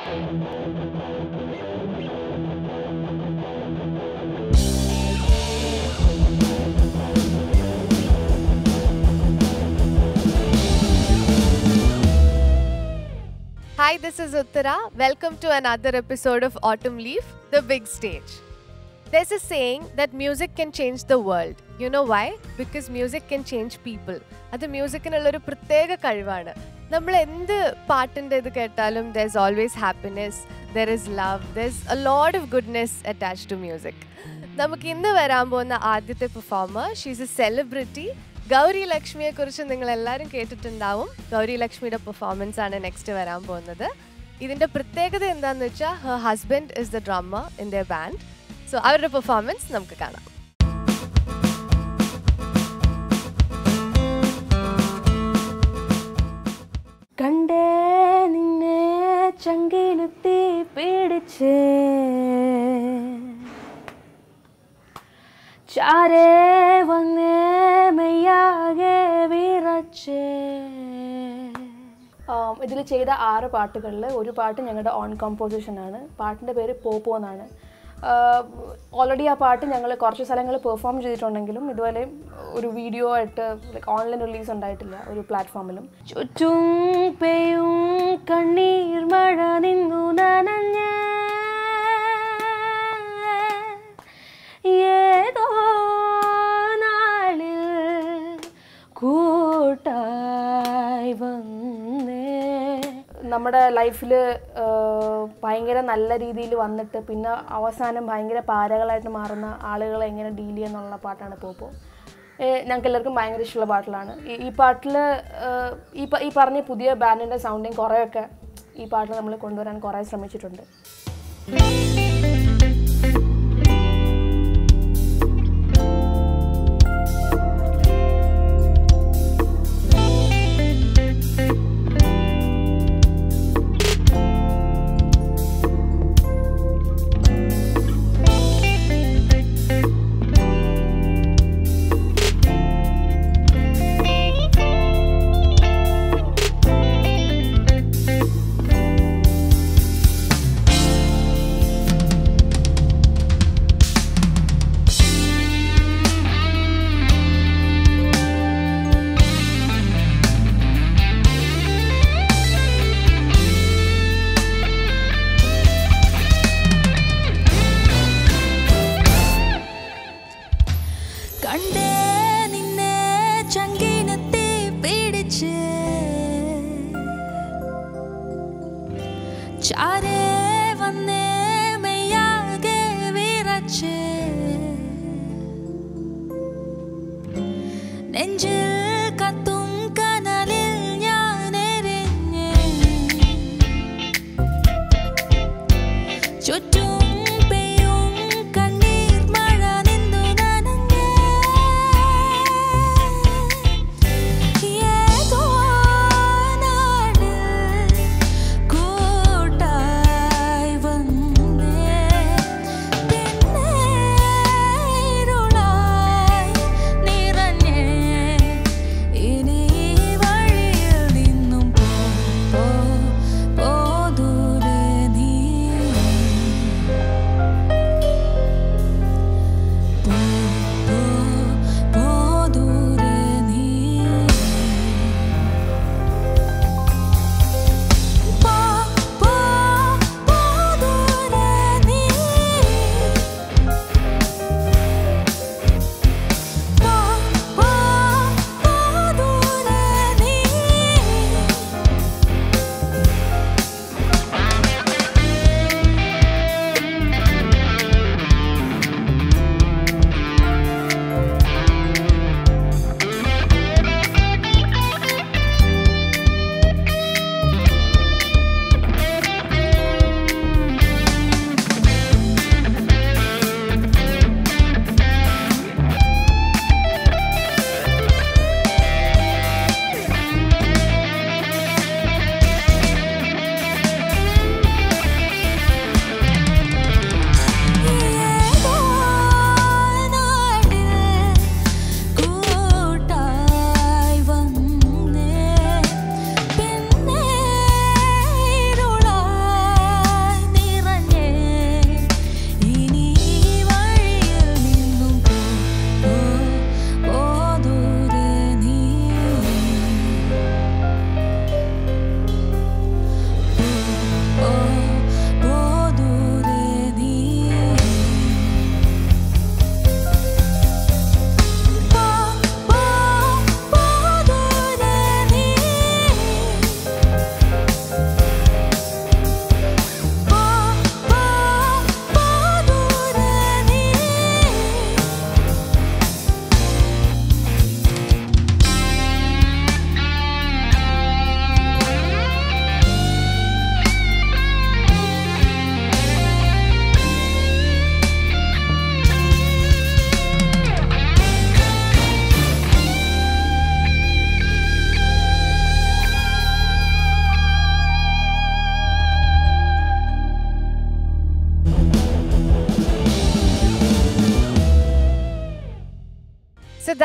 Hi, this is Uttara. Welcome to another episode of Autumn Leaf, the big stage. There's a saying that music can change the world. You know why? Because music can change people. അത് മ്യൂസിക്കിനുള്ളൊരു പ്രത്യേക കഴിവാണ് നമ്മൾ എന്ത് പാട്ടിൻ്റെ ഇത് കേട്ടാലും there is always happiness there is love there is a load of goodness attach to music നമുക്ക് ഇന്ന് വരാൻ പോകുന്ന ആദ്യത്തെ performer she's a celebrity Gauri ലക്ഷ്മിയെ കുറിച്ച് നിങ്ങൾ എല്ലാവരും കേട്ടിട്ടുണ്ടാവും ഗൗരി ലക്ഷ്മിയുടെ പെർഫോമൻസ് ആണ് നെക്സ്റ്റ് വരാൻ പോകുന്നത് ഇതിന്റെ പ്രത്യേകത എന്താന്ന് വെച്ചാൽ her husband is the drummer in the band so അവരുടെ പെർഫോമൻസ് നമുക്ക് കാണാം കണ്ടേ നിന്നെ ചങ്കിലെത്തി പിടിച്ച് ചാരേ വന്നേ മെയ്യാകെ വിറച്ച് ഇതിൽ ചെയ്ത ആറ് പാട്ടുകളിൽ ഒരു പാട്ട് ഞങ്ങളുടെ ഓൺ കമ്പോസിഷനാണ് പാട്ടിൻ്റെ പേര് പോപ്പോ എന്നാണ് ഓൾറെഡി ആ പാട്ട് ഞങ്ങൾ കുറച്ച് സ്ഥലങ്ങളിൽ പെർഫോം ചെയ്തിട്ടുണ്ടെങ്കിലും ഇതുപോലെ ഒരു വീഡിയോ ആയിട്ട് ലൈക്ക് ഓൺലൈൻ റിലീസ് ഉണ്ടായിട്ടില്ല ഒരു പ്ലാറ്റ്ഫോമിലും ചുറ്റും പെയ്യും കണ്ണീർ മഴ നിന്നു നനഞ്ഞ ഏതോ നാളിൽ കൂട്ടായി വന്നേ നമ്മുടെ ലൈഫിൽ ഭയങ്കര നല്ല രീതിയിൽ വന്നിട്ട് പിന്നെ അവസാനം ഭയങ്കര പാരകളായിട്ട് മാറുന്ന ആളുകളെ എങ്ങനെ ഡീൽ ചെയ്യുന്നുള്ള പാട്ടാണ് പോപ്പോ ഞങ്ങൾക്ക് എല്ലാവർക്കും ഭയങ്കര ഇഷ്ടമുള്ള പാട്ടിലാണ് ഈ- ഈ പാട്ടിൽ ഈ പ- ഈ പറഞ്ഞ പുതിയ ബാൻഡിൻ്റെ സൗണ്ടിങ് കുറേയൊക്കെ ഈ പാട്ടിൽ നമ്മൾ കൊണ്ടുവരാൻ കുറേ ശ്രമിച്ചിട്ടുണ്ട് കണ്ടേ നിന്നെ ചങ്കിനത്തെ പിടിച്ച് ചാരേ വന്നേ മെയ്യാകെ വിറച്ച് നെഞ്ചിൽ കത്തും കനലിൽ ഞാൻ എരിഞ്ഞ് ചുറ്റും പെയ്യും കണ്ണീർ മഴ നിന്നു നനഞ്ഞ് ഏതോ നാളിൽ കൂട്ടായി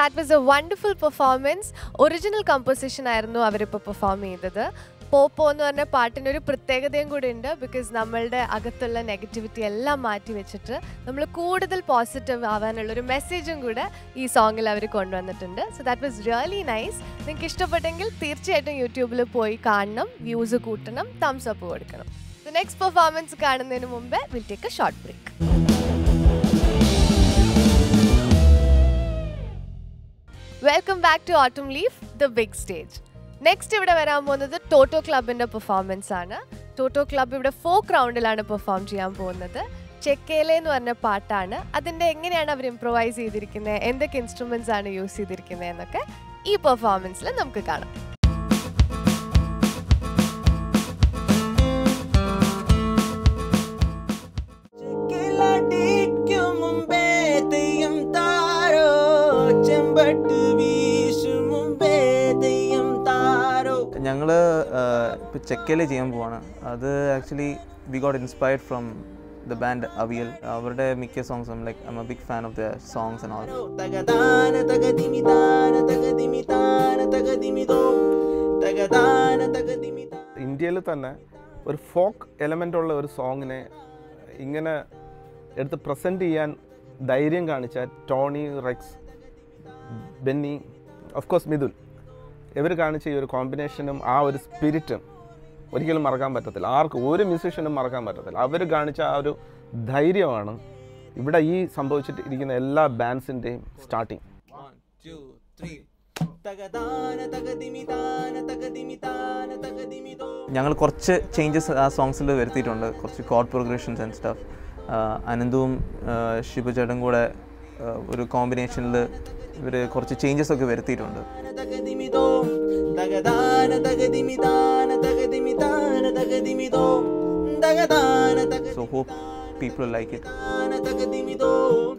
that was a wonderful performance original composition ആയിരുന്നു അവരിപ്പോൾ പെർഫോം ചെയ്തത് പോപ്പോ എന്ന് പറഞ്ഞ പാട്ടിന് ഒരു പ്രത്യേകതയും കൂടി ഉണ്ട് ബിക്കോസ് നമ്മളുടെ അകത്തുള്ള നെഗറ്റിവിറ്റി എല്ലാം മാറ്റി വെച്ചിട്ട് നമ്മൾ കൂടുതൽ പോസിറ്റീവ് ആവാനുള്ള ഒരു മെസ്സേജും കൂടെ ഈ സോങ്ങിൽ അവർ കൊണ്ടുവന്നിട്ടുണ്ട് so that was really nice നിങ്ങൾക്ക് ഇഷ്ടപ്പെട്ടെങ്കിൽ തീർച്ചയായിട്ടും യൂട്യൂബിൽ പോയി കാണണം വ്യൂസ് കൂട്ടണം തംസ് അപ്പ് കൊടുക്കണം നെക്സ്റ്റ് പെർഫോമൻസ് കാണുന്നതിന് മുമ്പേ will take a short break welcome back to Autumn Leaf the big stage next ഇവിടെ വരാൻ പോകുന്നത് ടോട്ടോ ക്ലബിന്റെ പെർഫോമൻസ് ആണ് ടോട്ടോ ക്ലബ് ഇവിടെ ഫോക്ക് റൗണ്ടിലാണ് പെർഫോം ചെയ്യാൻ പോകുന്നത് ചെക്കേലെ എന്ന് പറഞ്ഞ പാട്ടാണ് അതിന്റെ എങ്ങനെയാണ് അവർ ഇംപ്രൊവൈസ് ചെയ്തിരിക്കുന്നത് എന്തൊക്കെ ഇൻസ്ട്രുമെന്റ്സ് ആണ് യൂസ് ചെയ്തിരിക്കുന്നത് എന്നൊക്കെ ഈ പെർഫോമൻസിൽ നമുക്ക് കാണാം ചെക്കിലടിക്കും മുമ്പേ തെയ്യം താരോ ചെമ്പട്ട് വീശും മുമ്പേ തെയ്യം താരോ ഞങ്ങൾ ഇപ്പോൾ ചെക്കയിലെ ചെയ്യാൻ പോവാണ് അത് actually we got inspired from the band Avial അവരുടെ മിക്ക സോങ്സും like I'm a big fan of the songs and all തകതാന തകതിമിതാന തകതിമിതാന തകതിമിതോ തകതാന തകതിമിതാന ഇന്ത്യയിൽ തന്നെ ഒരു ഫോക്ക് എലമെൻ്റ് ഉള്ള ഒരു സോങ്ങിനെ ഇങ്ങനെ എടുത്ത് പ്രസൻറ്റ് ചെയ്യാൻ ധൈര്യം കാണിച്ച Tony Rex Benny of course Mithun ഇവർ കാണിച്ച ഈ ഒരു കോമ്പിനേഷനും ആ ഒരു സ്പിരിറ്റും ഒരിക്കലും മറക്കാൻ പറ്റത്തില്ല ആർക്കും ഒരു മ്യൂസീഷ്യനും മറക്കാൻ പറ്റത്തില്ല അവർ കാണിച്ച ആ ഒരു ധൈര്യമാണ് ഇവിടെ ഈ സംഭവിച്ചിട്ട് ഇരിക്കുന്ന എല്ലാ ബാൻഡ്സിൻ്റെയും സ്റ്റാർട്ടിങ് One, two, three. തകതാന തകതിമിതാന തകതിമിതാന തകതിമിതോ ഞങ്ങൾ കുറച്ച് ചേഞ്ചസ് ആ സോങ്സിൽ വരുത്തിയിട്ടുണ്ട് കുറച്ച് കോഡ് പ്രോഗ്രഷൻസ് ആൻഡ് സ്റ്റാഫ് അനന്തുവും ശിവചേട്ടും കൂടെ ആ, ഒരു കോമ്പിനേഷനിൽ ഇവർ കുറച്ച് ചേഞ്ചസ് ഒക്കെ വരുത്തിയിട്ടുണ്ട് തകതിമിതോ തകതാന തകതിമിതാന തകതിമിതാന തകതിമിതോ തകതാന so hope people like it തകതാന തകതിമിതോ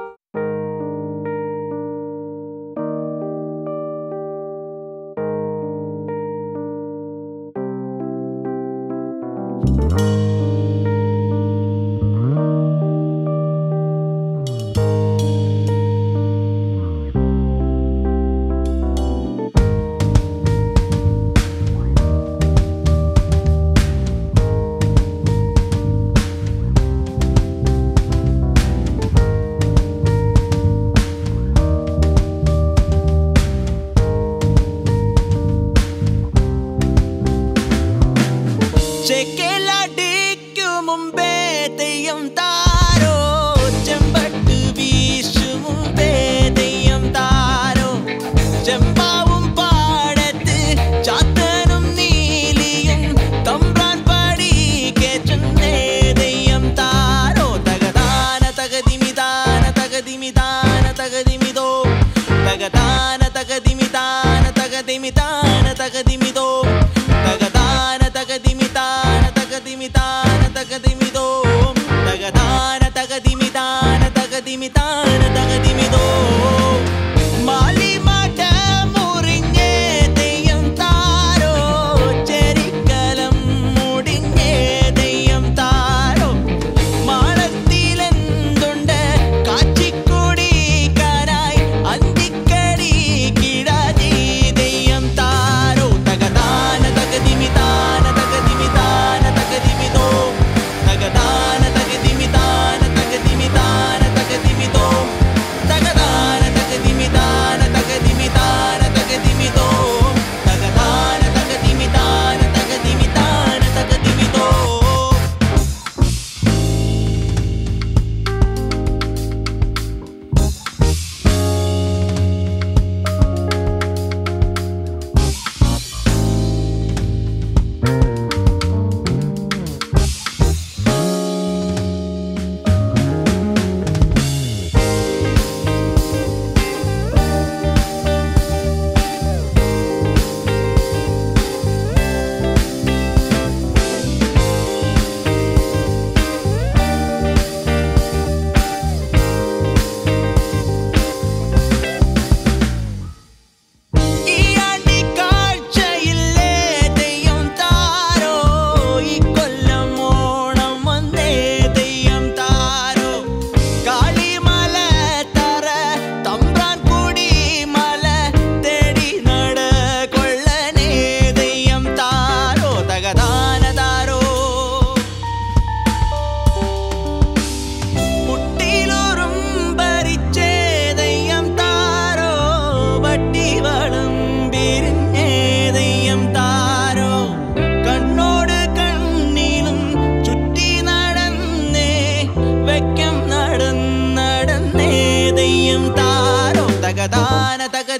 ചെക്കലടിക്കു മുമ്പേ തെയ്യം താരോ ചെമ്പട്ട് വീശു മുമ്പേ തെയ്യം താരോ ചെമ്പാവും പാടത്ത് ചാത്തനും നീലിയും തമ്പ്രാൻ പടി കേറ്റുന്നേ തെയ്യം താരോ തകതാന തകതിമിതാന തകതിമിതാന തകതിമിതോ തകതാന തകതിമിതാന തകതിമിതാന തകതിമിതോ തകതാന തകതിമിതാന തകതിമിതാന തകതിമിതോ തകതാന തകതിമിതാന തകതിമിതാന തകതിമിതോ മാലിമട മുറിഞ്ഞേ തെയ്യം താരോ ചെരിക്കലം മുടിഞ്ഞേ തെയ്യം താരോ മാളത്തിലെന്തുണ്ട് കാച്ചിക്കുടിക്കാനായി അന്തിക്കടി കിടാജി തെയ്യം താരോ തക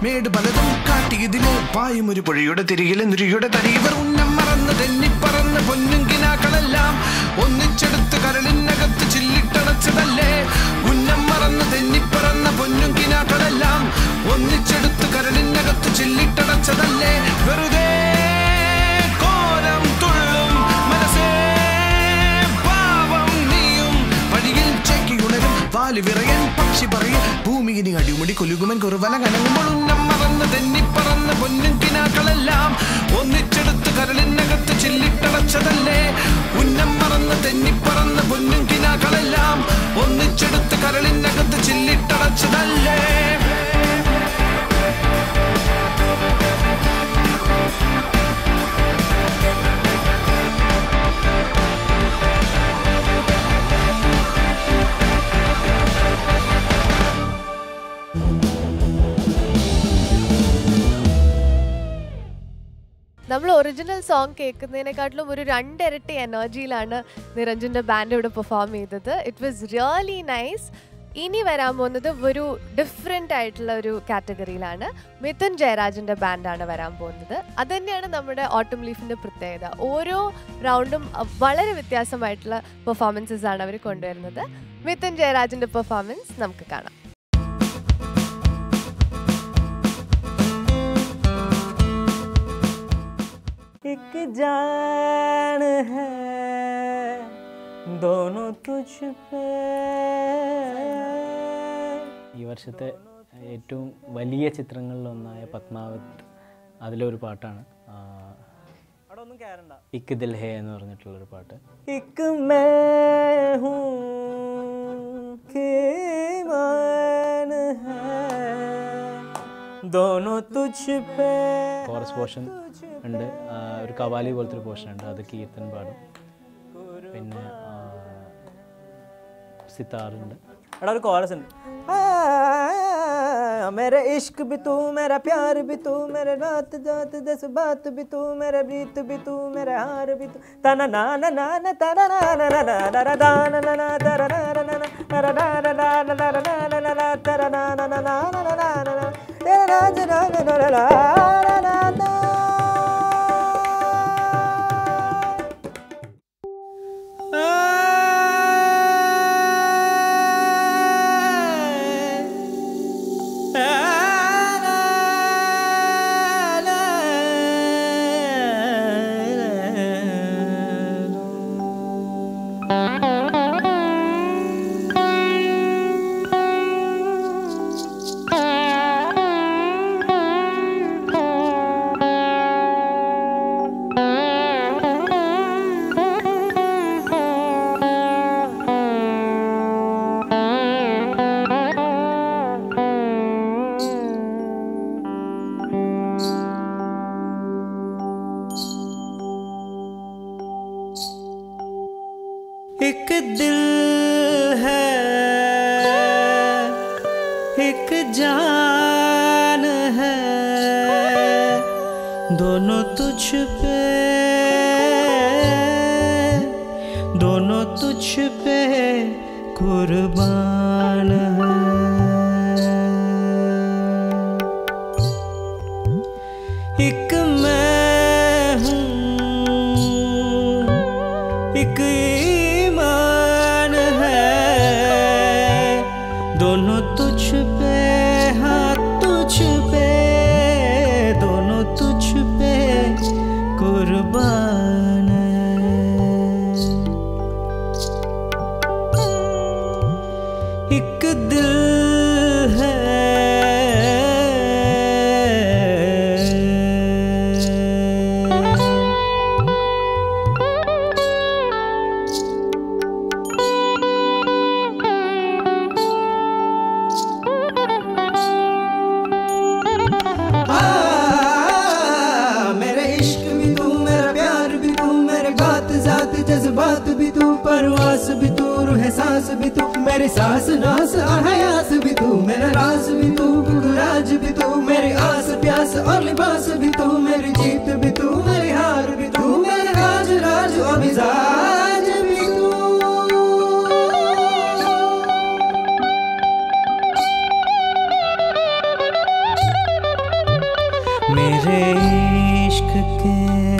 മേട് പലതും കാട്ടിയതില് പായും ഒരു പുഴയുടെ തിരികിലെ നുരിയുടെ തരിയവർ ഉന്നം മറന്ന് തെന്നിപ്പറന്ന് പൊന്നും കിനാക്കളെല്ലാം ഒന്നിച്ചെടുത്ത് കരളിനകത്ത് ചില്ലിട്ടടച്ചതല്ലേ ഉന്നം മറന്ന് തെന്നിപ്പറന്ന പൊന്നും കിനാക്കളെല്ലാം ഒന്നിച്ചെടുത്ത് കരളിനകത്ത് ചില്ലിട്ടടച്ചതല്ലേ വെറുതെ കോലം തുള്ളും മനസ്സേ പാവം നീയും വഴിയിൽ ചേക്കിയുണരും വാലി വിറയൻ പക്ഷി പറയും ഭൂമിയിനി അടിമുടി കൊലുകുമൻ കുറുവല കനങ്ങുമ്പോൾ ഉന്നം മറന്ന് തെന്നിപ്പറന്ന് പൊന്നും കിനാക്കളെല്ലാം ഒന്നിച്ചെടുത്ത് കരളിനകത്ത് ചില്ലിട്ടടച്ചതല്ലേ ഉന്നം മറന്ന് തെന്നിപ്പറന്ന് പൊന്നും കിനാക്കളെല്ലാം ഒന്നിച്ചെടുത്ത് കരളിനകത്ത് ചില്ലിട്ടടച്ചതല്ലേ നമ്മൾ ഒറിജിനൽ സോങ് കേൾക്കുന്നതിനെക്കാട്ടിലും ഒരു രണ്ടിരട്ടി എനർജിയിലാണ് നിരഞ്ജന്റെ ബാൻഡ് ഇവിടെ പെർഫോം ചെയ്തത് ഇറ്റ് വാസ് റിയലി നൈസ് ഇനി വരാൻ പോകുന്നത് ഒരു ഡിഫറെൻ്റ് ആയിട്ടുള്ള ഒരു കാറ്റഗറിയിലാണ് മിഥുൻ ജയരാജന്റെ ബാൻഡാണ് വരാൻ പോകുന്നത് അത് തന്നെയാണ് നമ്മുടെ ഓട്ടം ലീഫിന്റെ പ്രത്യേകത ഓരോ റൗണ്ടും വളരെ വ്യത്യാസമായിട്ടുള്ള പെർഫോമൻസസ് ആണ് അവർ കൊണ്ടുവരുന്നത് മിഥുൻ ജയരാജന്റെ പെർഫോമൻസ് നമുക്ക് കാണാം एक जान है दोनों तुझ पे ഈ വർഷത്തെ ഏറ്റവും വലിയ ചിത്രങ്ങളിലൊന്നായ പത്മാവത് അതിലൊരു പാട്ടാണ് ആ, ഇക്ക് ദിൽ ഹേ എന്ന് പറഞ്ഞിട്ടുള്ളൊരു പാട്ട് एक मैं हूँ कि मान है दोनों तुझ पे കോറസ് പോർഷൻ ഉണ്ട് ആ, ഒരു കവാലി പോലത്തെ ഒരു പോർഷൻ ഉണ്ട് അത് കീർത്തൻ പാടും പിന്നെ ആ, സിത്താറുണ്ട് എടാ ഒരു കോറസ് ഉണ്ട് ആ, मेरा इश्क भी तू मेरा प्यार भी तू मेरे रात जात जज्बात भी तू मेरा प्रीत भी तू मेरा हार भी तू तना ना ना ना ना तना ना ना ना ना ना ना ना ना ना ना तरा ना ना ना ना ना ना ना ना ना ना ना ना ना ना तरा ना ना ना ना ना ना ना ना ना तेरा ना ना ना ना ना ना ना ना ना एक दिल है एक जान है दोनों तुझ पे दोनों तुझ पे कुर्बान है एक मैं हूँ एक ईमान है दोनों तुझ पे हाथ तुझ पे दोनों तुझ पे कुर्बान है एक दिल है आ, मेरा इश्क भी तू मेरा प्यार भी तू मेरे बात जात जज्बात भी तू परवास भी तू रूह सांस भी तू मेरी सांस नास हयास भी तू मेरा राज भी तू राज भी तू मेरी आस प्यास और लिबास भी तू मेरी जीत भी तू मेरी हार भी तू मेरा राज राज और मिजाज भी तू मेरे इश्क के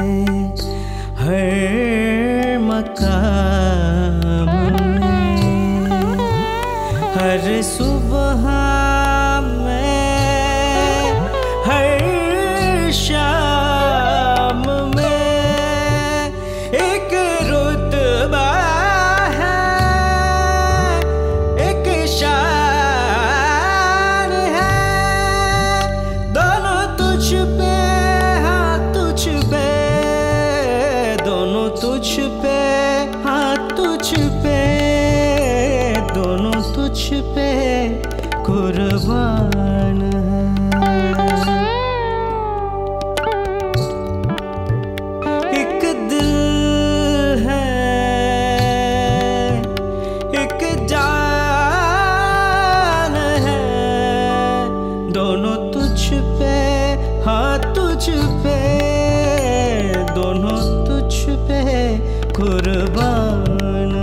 हर मकाम में हर सुबह में हर शाम में एक रुतबा है एक शान है दोनों तुझ पे हाँ तुझ पे दोनों तुझ पे हाँ तुझ पे दोनों तुझ पे कुर्बान है एक दिल है एक जान है दोनों तुझ पे हाँ तुझ पे दोनों तुझ पे कुर्बान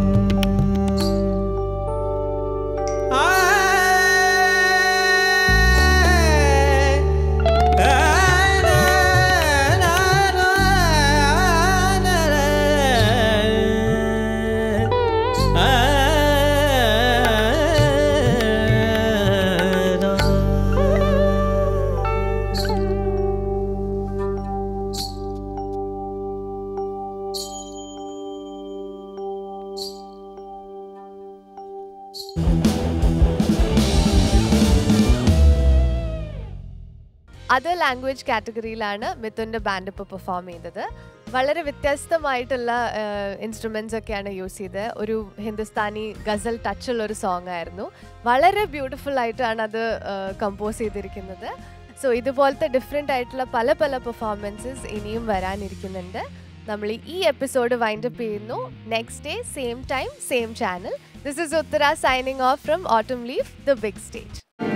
അതർ ലാംഗ്വേജ് കാറ്റഗറിയിലാണ് മിഥുൻ്റെ ബാൻഡ് ഇപ്പോൾ പെർഫോം ചെയ്തത് വളരെ വ്യത്യസ്തമായിട്ടുള്ള ഇൻസ്ട്രുമെൻസ് ഒക്കെയാണ് യൂസ് ചെയ്തത് ഒരു ഹിന്ദുസ്ഥാനി ഗസൽ ടച്ചുള്ള ഒരു സോങ് ആയിരുന്നു വളരെ ബ്യൂട്ടിഫുൾ ആയിട്ടാണ് അത് കമ്പോസ് ചെയ്തിരിക്കുന്നത് സോ ഇതുപോലത്തെ ഡിഫറെൻ്റ് ആയിട്ടുള്ള പല പല പെർഫോമൻസസ് ഇനിയും വരാനിരിക്കുന്നുണ്ട് നമ്മൾ ഈ എപ്പിസോഡ് വൈൻഡപ്പ് ചെയ്യുന്നു next day same time same channel this is Uttara signing off from Autumn Leaf the big stage